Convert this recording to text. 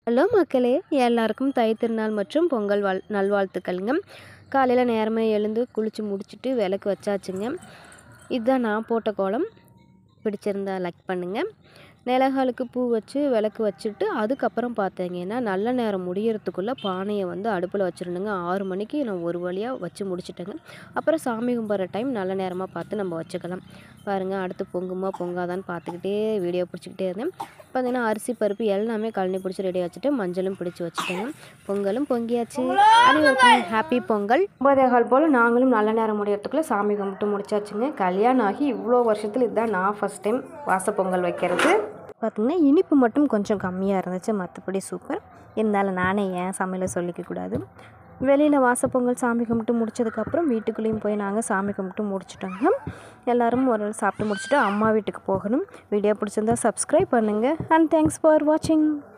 hello மக்களே எல்லாருக்கும் தை திருநாள் மற்றும் பொங்கல் வாழ் நல்வாழ்த்துக்கள்ங்க காலையில் நேரமே எழுந்து குளித்து முடிச்சுட்டு விளக்கு வச்சாச்சுங்க இதுதான் நான் போட்ட கோலம் பிடிச்சிருந்தா லைக் பண்ணுங்கள் நிலகாலுக்கு பூ வச்சு விளக்கு வச்சுட்டு அதுக்கப்புறம் பார்த்தீங்கன்னா நல்ல நேரம் முடியறதுக்குள்ளே பானையை வந்து அடுப்பில் வச்சிடணுங்க ஆறு மணிக்கு நான் ஒரு வழியாக வச்சு முடிச்சிட்டேங்க அப்புறம் சாமி கும்பிட்ற டைம் நல்ல நேரமாக பார்த்து நம்ம வச்சுக்கலாம் பாருங்கள் அடுத்து பொங்குமா பொங்காதான்னு பார்த்துக்கிட்டே வீடியோ பிடிச்சிக்கிட்டே இருந்தேன் பார்த்தீங்கன்னா அரிசி பருப்பு எல்லாமே கழனி பிடிச்சி ரெடி வச்சுட்டு மஞ்சளும் பிடிச்சி வச்சுட்டேங்க பொங்கலும் பொங்கியாச்சு அனைவருக்கும் ஹாப்பி பொங்கல் ஒன்பதே கால் போல் நாங்களும் நல்ல நேரம் முடியறதுக்குள்ளே சாமி கும்பிட்டு முடிச்சாச்சுங்க கல்யாணம் ஆகி இவ்வளோ வருஷத்தில் இதுதான் நான் ஃபஸ்ட் டைம் வாச பொங்கல் வைக்கிறது பார்த்திங்கன்னா இனிப்பு மட்டும் கொஞ்சம் கம்மியாக இருந்துச்சு மற்றபடி சூப்பர் இருந்தாலும் நானே ஏன் சமையலை சொல்லிக்க கூடாது வெளியில் வாசப்பொங்கல் சாமி கும்பிட்டு முடிச்சதுக்கப்புறம் வீட்டுக்குள்ளேயும் போய் நாங்கள் சாமி கும்பிட்டு முடிச்சிட்டோங்க எல்லோரும் ஒரு நாள் சாப்பிட்டு முடிச்சுட்டு அம்மா வீட்டுக்கு போகணும் வீடியோ பிடிச்சிருந்தா சப்ஸ்கிரைப் பண்ணுங்கள் அண்ட் தேங்க்ஸ் ஃபார் வாட்சிங்